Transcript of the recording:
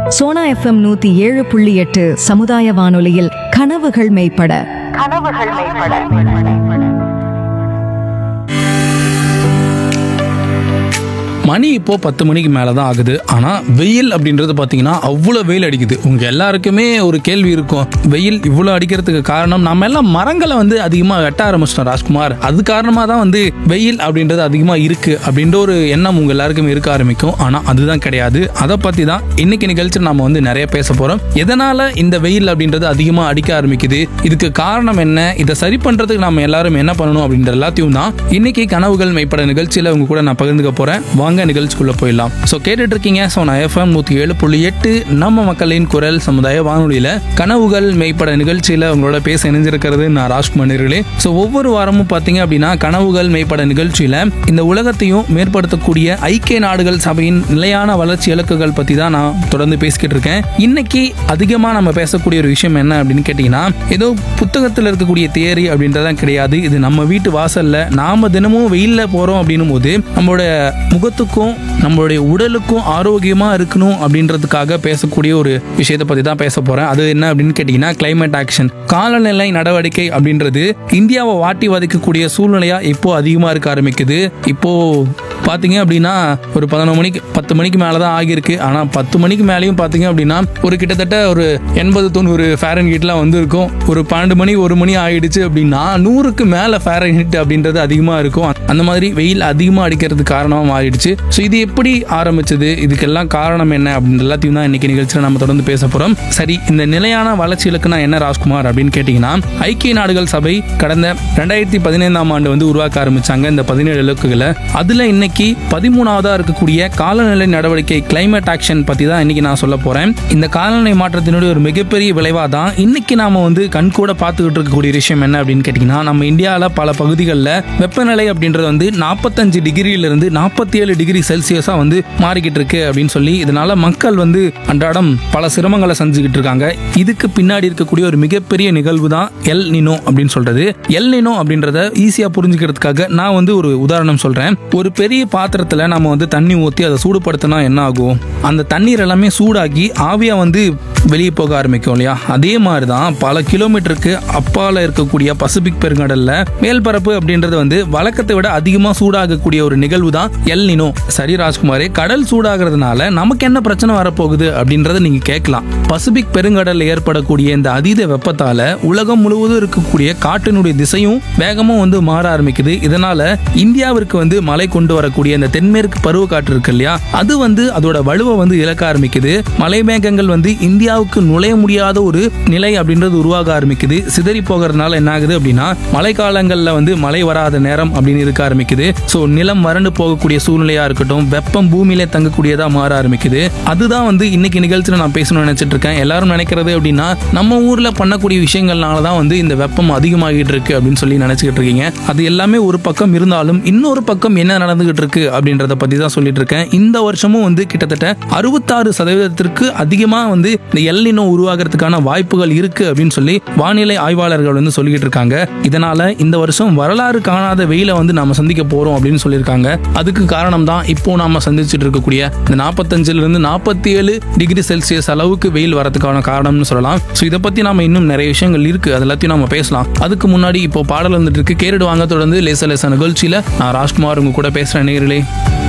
Sona FM நூத்தி ஏழு புள்ளி எட்டு சமுதாய வானொலியில் கனவுகள் மெய்ப்பட கனவுகள் மேம்பட மணி இப்போ பத்து மணிக்கு மேலே தான் ஆகுது ஆனால் வெயில் அப்படின்றது பார்த்தீங்கன்னா அவ்வளோ வெயில் அடிக்குது உங்க எல்லாருக்குமே ஒரு கேள்வி இருக்கும் வெயில் இவ்வளோ அடிக்கிறதுக்கு காரணம் நம்ம எல்லாம் மரங்களை வந்து அதிகமாக வெட்ட ஆரம்பிச்சிட்டோம் ராஜ்குமார் அது காரணமாக தான் வந்து வெயில் அப்படின்றது அதிகமாக இருக்கு அப்படின்ற ஒரு எண்ணம் உங்க எல்லாருக்குமே இருக்க ஆரம்பிக்கும் ஆனால் அதுதான் கிடையாது அதை பற்றி தான் இன்னைக்கு நிகழ்ச்சி நம்ம வந்து நிறைய பேச போகிறோம் எதனால இந்த வெயில் அப்படின்றது அதிகமாக அடிக்க ஆரம்பிக்குது இதுக்கு காரணம் என்ன இதை சரி பண்ணுறதுக்கு நம்ம எல்லாரும் என்ன பண்ணணும் அப்படின்ற எல்லாத்தையும் தான் இன்னைக்கு கனவுகள் மெய்ப்பட நிகழ்ச்சியில் உங்க கூட நான் பகிர்ந்துக்க போறேன் வாங்க நிகழ்ச்சிக்குள்ள போயிடலாம் ஸோ கேட்டுட்டு இருக்கீங்க ஸோ நான் எஃப்எம் நூற்றி ஏழு புள்ளி எட்டு நம்ம மக்களின் குரல் சமுதாய வானொலியில் கனவுகள் மெய்ப்பட நிகழ்ச்சியில் உங்களோட பேச இணைஞ்சிருக்கிறது நான் ராஜ்குமார் நேர்களே ஸோ ஒவ்வொரு வாரமும் பார்த்தீங்க அப்படின்னா கனவுகள் மெய்ப்பட நிகழ்ச்சியில் இந்த உலகத்தையும் மேற்படுத்தக்கூடிய ஐக்கிய நாடுகள் சபையின் நிலையான வளர்ச்சி இலக்குகள் பற்றி தான் நான் தொடர்ந்து பேசிக்கிட்டு இருக்கேன் இன்னைக்கு அதிகமாக நம்ம பேசக்கூடிய ஒரு விஷயம் என்ன அப்படின்னு கேட்டிங்கன்னா ஏதோ புத்தகத்தில் இருக்கக்கூடிய தியரி அப்படின்றதான் கிடையாது இது நம்ம வீட்டு வாசல்ல நாம தினமும் வெயில்ல போறோம் அப்படின்னும் போது நம்மளோட முகத்துக்கும் நம்மளுடைய உடலுக்கும் ஆரோக்கியமா இருக்கணும் அப்படின்றதுக்காக பேசக்கூடிய ஒரு விஷயத்தை பத்தி தான் பேச போறேன் அது என்ன அப்படின்னு கேட்டீங்கன்னா climate ஆக்ஷன் காலநிலை நடவடிக்கை அப்படின்றது இந்தியாவை வாட்டி வதைக்கக்கூடிய சூழ்நிலையா இப்போ அதிகமா இருக்க ஆரம்பிக்குது இப்போ பாத்தீங்க அப்படின்னா ஒரு பதினொரு மணிக்கு பத்து மணிக்கு மேலே தான் ஆகியிருக்கு ஆனால் பத்து மணிக்கு மேலேயும் பார்த்தீங்க அப்படின்னா ஒரு கிட்டத்தட்ட ஒரு எண்பது தொண்ணூறு ஃபேரன் ஹீட்லாம் வந்திருக்கும் ஒரு பன்னெண்டு மணி ஒரு மணி ஆகிடுச்சு அப்படின்னா நூறுக்கு மேலே ஃபேரன் ஹீட் அப்படின்றது அதிகமாக இருக்கும் அந்த மாதிரி வெயில் அதிகமாக அடிக்கிறதுக்கு காரணமாக மாறிடுச்சு ஸோ இது எப்படி ஆரம்பிச்சது இதுக்கெல்லாம் காரணம் என்ன அப்படின்னு எல்லாத்தையும் தான் இன்னைக்கு நிகழ்ச்சியில் நம்ம தொடர்ந்து பேச போகிறோம் சரி இந்த நிலையான வளர்ச்சி இலக்குனா என்ன ராஜ்குமார் அப்படின்னு கேட்டிங்கன்னா ஐக்கிய நாடுகள் சபை கடந்த ரெண்டாயிரத்தி பதினைந்தாம் ஆண்டு வந்து உருவாக்க ஆரம்பிச்சாங்க இந்த பதினேழு இலக்குகளை அதுல இன்னைக்கு பதிமூணாவதா இருக்கக்கூடிய காலநிலை நடவடிக்கை கிளைமேட் ஆக்ஷன் பத்தி தான் இன்னைக்கு நான் சொல்ல போறேன் இந்த காலநிலை மாற்றத்தினுடைய ஒரு மிகப்பெரிய விளைவா தான் இன்னைக்கு நாம வந்து கண்கூட பார்த்துக்கிட்டு இருக்கக்கூடிய விஷயம் என்ன அப்படின்னு கேட்டிங்கன்னா நம்ம இந்தியாவில் பல பகுதிகளில் வெப்பநிலை அப்படின்றது வந்து நாற்பத்தஞ்சு டிகிரியிலிருந்து நாற்பத்தி ஏழு டிகிரி செல்சியஸா வந்து மாறிக்கிட்டு இருக்கு அப்படின்னு சொல்லி இதனால மக்கள் வந்து அன்றாடம் பல சிரமங்களை செஞ்சுக்கிட்டு இருக்காங்க இதுக்கு பின்னாடி இருக்கக்கூடிய ஒரு மிகப்பெரிய நிகழ்வு தான் எல் நினோ அப்படின்னு சொல்றது எல் நினோ அப்படின்றத ஈஸியா புரிஞ்சுக்கிறதுக்காக நான் வந்து ஒரு உதாரணம் சொல்றேன் ஒரு பெரிய பாத்திரத்துல நம்ம வந்து தண்ணி ஊற்றி அதை சூடுபடுத்தினா என்ன ஆகும் அந்த தண்ணீர் எல்லாமே சூடாகி ஆவியா வந்து வெளியே போக ஆரம்பிக்கும் இல்லையா அதே மாதிரி தான் பல கிலோமீட்டருக்கு அப்பால இருக்கக்கூடிய பசிபிக் பெருங்கடல்ல மேல்பரப்பு அப்படின்றது வந்து வழக்கத்தை விட அதிகமா சூடாகக்கூடிய ஒரு நிகழ்வு தான் எல் நினோ சரி ராஜ்குமாரே கடல் சூடாகிறதுனால நமக்கு என்ன பிரச்சனை வரப்போகுது அப்படின்றத நீங்க கேட்கலாம் பசிபிக் பெருங்கடல்ல ஏற்படக்கூடிய இந்த அதீத வெப்பத்தால உலகம் முழுவதும் இருக்கக்கூடிய காற்றினுடைய திசையும் வேகமும் வந்து மாற ஆரம்பிக்குது இதனால இந்தியாவிற்கு வந்து மழை கொண்டு வரக்கூடிய இந்த தென்மேற்கு பருவக்காற்று இருக்கு இல்லையா அது வந்து அதோட வலுவை வந்து இழக்க ஆரம்பிக்குது மலை மேகங்கள் வந்து இந்தியாவுக்கு நுழைய முடியாத ஒரு நிலை அப்படின்றது உருவாக ஆரம்பிக்குது சிதறி போகிறதுனால என்ன ஆகுது அப்படின்னா மழைக்காலங்களில் வந்து மழை வராத நேரம் அப்படின்னு இருக்க ஆரம்பிக்குது ஸோ நிலம் வறண்டு போகக்கூடிய சூழ்நிலையா இருக்கட்டும் வெப்பம் பூமியிலே தங்கக்கூடியதா மாற ஆரம்பிக்குது அதுதான் வந்து இன்னைக்கு நிகழ்ச்சியில் நான் பேசணும்னு நினைச்சிட்டு இருக்கேன் எல்லாரும் நினைக்கிறது அப்படின்னா நம்ம ஊர்ல பண்ணக்கூடிய விஷயங்கள்னால தான் வந்து இந்த வெப்பம் அதிகமாகிட்டு இருக்கு அப்படின்னு சொல்லி நினைச்சுக்கிட்டு இருக்கீங்க அது எல்லாமே ஒரு பக்கம் இருந்தாலும் இன்னொரு பக்கம் என்ன நடந்துகிட்டு இருக்கு அப்படின்றத பத்தி தான் சொல்லிட்டு இருக்கேன் இந்த வருஷமும் வந்து கிட்டத்தட்ட அறுபத்தாறு சதவீதத்திற்கு அதிகமா வந்து இந்த எல்லினோ உருவாகிறதுக்கான வாய்ப்புகள் இருக்கு அப்படின்னு சொல்லி வானிலை ஆய்வாளர்கள் வந்து சொல்லிக்கிட்டு இருக்காங்க இதனால இந்த வருஷம் வரலாறு காணாத வெயில வந்து நாம சந்திக்க போறோம் அப்படின்னு சொல்லியிருக்காங்க அதுக்கு காரணம் தான் இப்போ நாம சந்திச்சுட்டு இருக்கக்கூடிய இந்த நாற்பத்தஞ்சுல இருந்து நாற்பத்தி ஏழு டிகிரி செல்சியஸ் அளவுக்கு வெயில் வரதுக்கான காரணம்னு சொல்லலாம் ஸோ இதை பத்தி நாம இன்னும் நிறைய விஷயங்கள் இருக்கு அது எல்லாத்தையும் நாம பேசலாம் அதுக்கு முன்னாடி இப்போ பாடல் வந்துட்டு இருக்கு கேரிடு வாங்க தொடர்ந்து லேச லேச நிகழ்ச்சியில நான் ராஜ்குமார் உங்க கூட பேசுறேன் நேர்களே